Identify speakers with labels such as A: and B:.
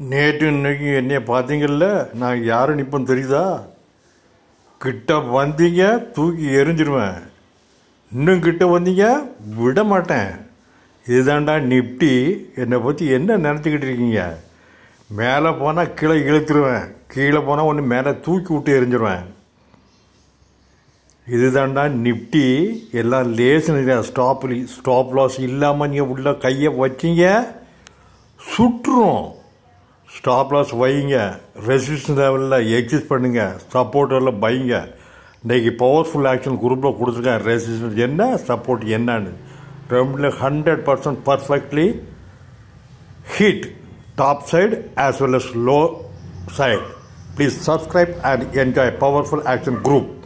A: நேற்று இன்னைக்கு என்னைய பார்த்தீங்கல்ல நான் யாரும் நிற்பேன் தெரியுதா கிட்ட வந்தீங்க தூக்கி எரிஞ்சிருவேன் இன்னும் கிட்ட வந்தீங்க விட மாட்டேன் இதுதான்டா நிப்டி என்னை பற்றி என்ன நினச்சிக்கிட்டு இருக்கீங்க மேலே போனால் கீழே இழுத்துருவேன் கீழே போனால் ஒன்று மேலே தூக்கி விட்டு எரிஞ்சிருவேன் இதுதான்டா நிப்டி எல்லாம் லேசுனு ஸ்டாப் ஸ்டாப் லாஸ் இல்லாமல் நீங்கள் உள்ள கையை வச்சீங்க சுற்றுரும் ஸ்டாப் லாஸ் வைங்க ரெசிஸ்டன் லெவலில் எக்ஸிஸ்ட் பண்ணுங்க சப்போர்ட்டரில் பைங்க இன்றைக்கி பவர்ஃபுல் ஆக்ஷன் குரூப்பில் கொடுத்துருக்கேன் ரெசிஸ்டன்ஸ் என்ன சப்போர்ட் என்னன்னு ரொம்ப hundred percent perfectly hit top side as well as low side please subscribe and enjoy powerful action group